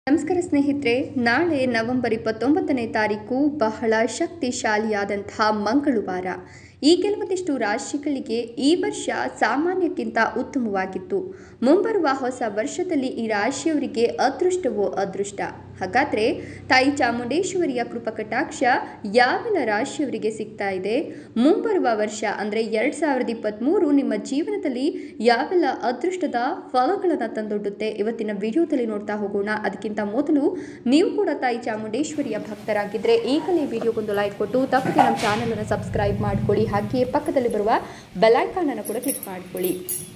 ನಮಸ್ಕಾರ ಸ್ನೇಹಿತರೆ ನಾಳೆ ನವೆಂಬರ್ ಇಪ್ಪತ್ತೊಂಬತ್ತನೇ ತಾರೀಕು ಬಹಳ ಶಕ್ತಿಶಾಲಿಯಾದಂತಹ ಮಂಗಳವಾರ ಈ ಕೆಲವೊಂದಿಷ್ಟು ರಾಶಿಗಳಿಗೆ ಈ ವರ್ಷ ಸಾಮಾನ್ಯಕ್ಕಿಂತ ಉತ್ತಮವಾಗಿತ್ತು ಮುಂಬರುವ ಹೊಸ ವರ್ಷದಲ್ಲಿ ಈ ರಾಶಿಯವರಿಗೆ ಅದೃಷ್ಟವೋ ಅದೃಷ್ಟ ಹಾಗಾದರೆ ತಾಯಿ ಚಾಮುಂಡೇಶ್ವರಿಯ ಕೃಪಕಟಾಕ್ಷ ಯಾವೆಲ್ಲ ರಾಶಿಯವರಿಗೆ ಸಿಗ್ತಾ ಇದೆ ಮುಂಬರುವ ವರ್ಷ ಅಂದರೆ ಎರಡು ಸಾವಿರದ ಇಪ್ಪತ್ತ್ಮೂರು ನಿಮ್ಮ ಜೀವನದಲ್ಲಿ ಯಾವೆಲ್ಲ ಅದೃಷ್ಟದ ಫಲಗಳನ್ನು ತಂದೊಡ್ಡುತ್ತೆ ಇವತ್ತಿನ ವಿಡಿಯೋದಲ್ಲಿ ನೋಡ್ತಾ ಹೋಗೋಣ ಅದಕ್ಕಿಂತ ಮೊದಲು ನೀವು ಕೂಡ ತಾಯಿ ಚಾಮುಂಡೇಶ್ವರಿಯ ಭಕ್ತರಾಗಿದ್ದರೆ ಈಗಲೇ ವಿಡಿಯೋಗೊಂದು ಲೈಕ್ ಕೊಟ್ಟು ತಪ್ಪದೆ ನಮ್ಮ ಚಾನಲನ್ನು ಸಬ್ಸ್ಕ್ರೈಬ್ ಮಾಡ್ಕೊಳ್ಳಿ ಹಾಗೆಯೇ ಪಕ್ಕದಲ್ಲಿ ಬರುವ ಬೆಲೈಕಾನನ್ನು ಕೂಡ ಕ್ಲಿಕ್ ಮಾಡ್ಕೊಳ್ಳಿ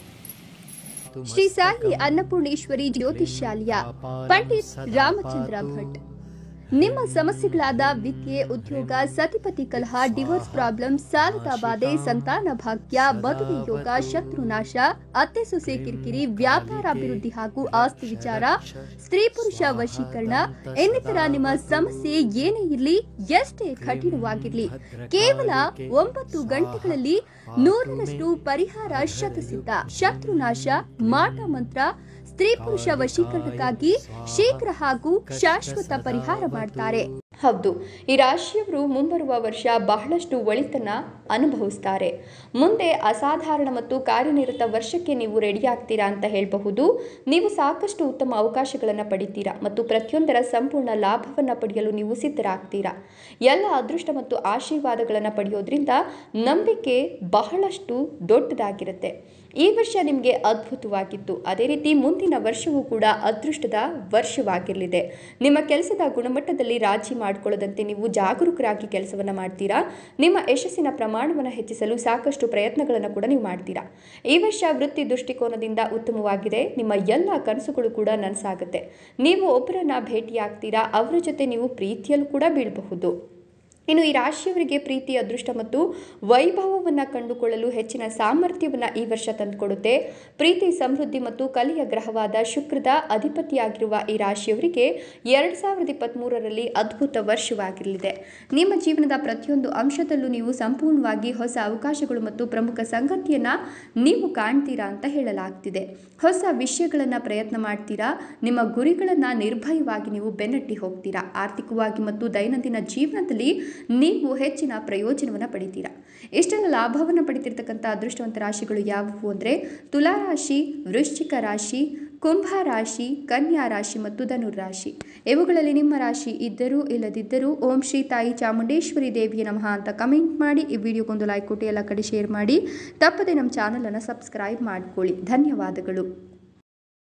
ಶ್ರೀ ಸಾಯಿ ಅನ್ನಪೂರ್ಣೇಶ್ವರಿ ಜ್ಯೋತಿಷ್ಯಾಲಯ ಪಂಡಿತ್ ರಾಮಚಂದ್ರ ಭಟ್ ನಿಮ್ಮ ಸಮಸ್ಯೆಗಳಾದ ವಿದ್ಯೆ ಉದ್ಯೋಗ ಸತಿಪತಿ ಕಲಹ ಡಿವೋರ್ಸ್ ಪ್ರಾಬ್ಲಮ್ ಸಾಲದ ಬಾಧೆ ಸಂತಾನ ಭಾಗ್ಯ ಮದುವೆ ಯೋಗ ಶತ್ರುನಾಶ ಅತ್ತೆ ಸೊಸೆ ಕಿರಿಕಿರಿ ವ್ಯಾಪಾರಾಭಿವೃದ್ಧಿ ಹಾಗೂ ಆಸ್ತಿ ವಿಚಾರ ಸ್ತ್ರೀ ಪುರುಷ ವಶೀಕರಣ ಇನ್ನಿತರ ನಿಮ್ಮ ಸಮಸ್ಯೆ ಏನೇ ಇರಲಿ ಎಷ್ಟೇ ಕಠಿಣವಾಗಿರ್ಲಿ ಕೇವಲ ಒಂಬತ್ತು ಗಂಟೆಗಳಲ್ಲಿ ನೂರರಷ್ಟು ಪರಿಹಾರ ಶತಸಿದ್ಧ ಶತ್ರುನಾಶ ಮಾಟ ಮಂತ್ರ ಸ್ತ್ರೀ ಪುರುಷ ವಶೀಕರಣಕ್ಕಾಗಿ ಶೀಘ್ರ ಹಾಗೂ ಶಾಶ್ವತ ಪರಿಹಾರ ಮಾಡ್ತಾರೆ ಹೌದು ಈ ರಾಶಿಯವರು ಮುಂಬರುವ ವರ್ಷ ಬಹಳಷ್ಟು ಒಳಿತನ್ನ ಅನುಭವಿಸ್ತಾರೆ ಮುಂದೆ ಅಸಾಧಾರಣ ಮತ್ತು ಕಾರ್ಯನಿರತ ವರ್ಷಕ್ಕೆ ನೀವು ರೆಡಿ ಆಗ್ತೀರಾ ಅಂತ ಹೇಳಬಹುದು ನೀವು ಸಾಕಷ್ಟು ಉತ್ತಮ ಅವಕಾಶಗಳನ್ನು ಪಡಿತೀರಾ ಮತ್ತು ಪ್ರತಿಯೊಂದರ ಸಂಪೂರ್ಣ ಲಾಭವನ್ನು ಪಡೆಯಲು ನೀವು ಸಿದ್ಧರಾಗ್ತೀರಾ ಎಲ್ಲ ಅದೃಷ್ಟ ಮತ್ತು ಆಶೀರ್ವಾದಗಳನ್ನು ಪಡೆಯೋದ್ರಿಂದ ನಂಬಿಕೆ ಬಹಳಷ್ಟು ದೊಡ್ಡದಾಗಿರುತ್ತೆ ಈ ವರ್ಷ ನಿಮಗೆ ಅದ್ಭುತವಾಗಿತ್ತು ಅದೇ ರೀತಿ ಮುಂದಿನ ವರ್ಷವೂ ಕೂಡ ಅದೃಷ್ಟದ ವರ್ಷವಾಗಿರಲಿದೆ ನಿಮ್ಮ ಕೆಲಸದ ಗುಣಮಟ್ಟದಲ್ಲಿ ರಾಜಿ ಮಾಡಿಕೊಳ್ಳದಂತೆ ನೀವು ಜಾಗರೂಕರಾಗಿ ಕೆಲಸವನ್ನು ಮಾಡ್ತೀರಾ ನಿಮ್ಮ ಯಶಸ್ಸಿನ ಪ್ರಮಾಣವನ್ನು ಹೆಚ್ಚಿಸಲು ಸಾಕಷ್ಟು ಪ್ರಯತ್ನಗಳನ್ನು ಕೂಡ ನೀವು ಮಾಡ್ತೀರಾ ಈ ವರ್ಷ ವೃತ್ತಿ ದೃಷ್ಟಿಕೋನದಿಂದ ಉತ್ತಮವಾಗಿದೆ ನಿಮ್ಮ ಎಲ್ಲ ಕನಸುಗಳು ಕೂಡ ನನಸಾಗುತ್ತೆ ನೀವು ಒಬ್ಬರನ್ನ ಭೇಟಿಯಾಗ್ತೀರಾ ಅವರ ಜೊತೆ ನೀವು ಪ್ರೀತಿಯಲ್ಲೂ ಕೂಡ ಬೀಳಬಹುದು ಇನ್ನು ಈ ರಾಶಿಯವರಿಗೆ ಪ್ರೀತಿ ಅದೃಷ್ಟ ಮತ್ತು ವೈಭವವನ್ನು ಕಂಡುಕೊಳ್ಳಲು ಹೆಚ್ಚಿನ ಸಾಮರ್ಥ್ಯವನ್ನು ಈ ವರ್ಷ ತಂದುಕೊಡುತ್ತೆ ಪ್ರೀತಿ ಸಮೃದ್ಧಿ ಮತ್ತು ಕಲಿಯ ಗ್ರಹವಾದ ಶುಕ್ರದ ಅಧಿಪತಿಯಾಗಿರುವ ಈ ರಾಶಿಯವರಿಗೆ ಎರಡು ಸಾವಿರದ ಇಪ್ಪತ್ತ್ಮೂರರಲ್ಲಿ ಅದ್ಭುತ ವರ್ಷವಾಗಿರಲಿದೆ ನಿಮ್ಮ ಜೀವನದ ಪ್ರತಿಯೊಂದು ಅಂಶದಲ್ಲೂ ನೀವು ಸಂಪೂರ್ಣವಾಗಿ ಹೊಸ ಅವಕಾಶಗಳು ಮತ್ತು ಪ್ರಮುಖ ಸಂಗತಿಯನ್ನು ನೀವು ಕಾಣ್ತೀರಾ ಅಂತ ಹೇಳಲಾಗ್ತಿದೆ ಹೊಸ ವಿಷಯಗಳನ್ನು ಪ್ರಯತ್ನ ಮಾಡ್ತೀರಾ ನಿಮ್ಮ ಗುರಿಗಳನ್ನು ನಿರ್ಭಯವಾಗಿ ನೀವು ಬೆನ್ನಟ್ಟಿ ಹೋಗ್ತೀರಾ ಆರ್ಥಿಕವಾಗಿ ಮತ್ತು ದೈನಂದಿನ ಜೀವನದಲ್ಲಿ ನೀವು ಹೆಚ್ಚಿನ ಪ್ರಯೋಜನವನ್ನು ಪಡಿತೀರಾ ಇಷ್ಟೆಲ್ಲ ಲಾಭವನ್ನು ಪಡಿತಿರ್ತಕ್ಕಂಥ ಅದೃಷ್ಟವಂತ ರಾಶಿಗಳು ಯಾವುವು ಅಂದರೆ ತುಲಾರಾಶಿ ವೃಶ್ಚಿಕ ರಾಶಿ ಕುಂಭ ರಾಶಿ ಕನ್ಯಾ ರಾಶಿ ಮತ್ತು ಧನುರ್ ರಾಶಿ ಇವುಗಳಲ್ಲಿ ನಿಮ್ಮ ರಾಶಿ ಇದ್ದರೂ ಇಲ್ಲದಿದ್ದರೂ ಓಂ ಶ್ರೀ ತಾಯಿ ಚಾಮುಂಡೇಶ್ವರಿ ದೇವಿಯ ನಮಃ ಅಂತ ಕಮೆಂಟ್ ಮಾಡಿ ಈ ವಿಡಿಯೋಗೊಂದು ಲೈಕ್ ಕೊಟ್ಟು ಎಲ್ಲ ಕಡೆ ಶೇರ್ ಮಾಡಿ ತಪ್ಪದೆ ನಮ್ಮ ಚಾನಲನ್ನು ಸಬ್ಸ್ಕ್ರೈಬ್ ಮಾಡ್ಕೊಳ್ಳಿ ಧನ್ಯವಾದಗಳು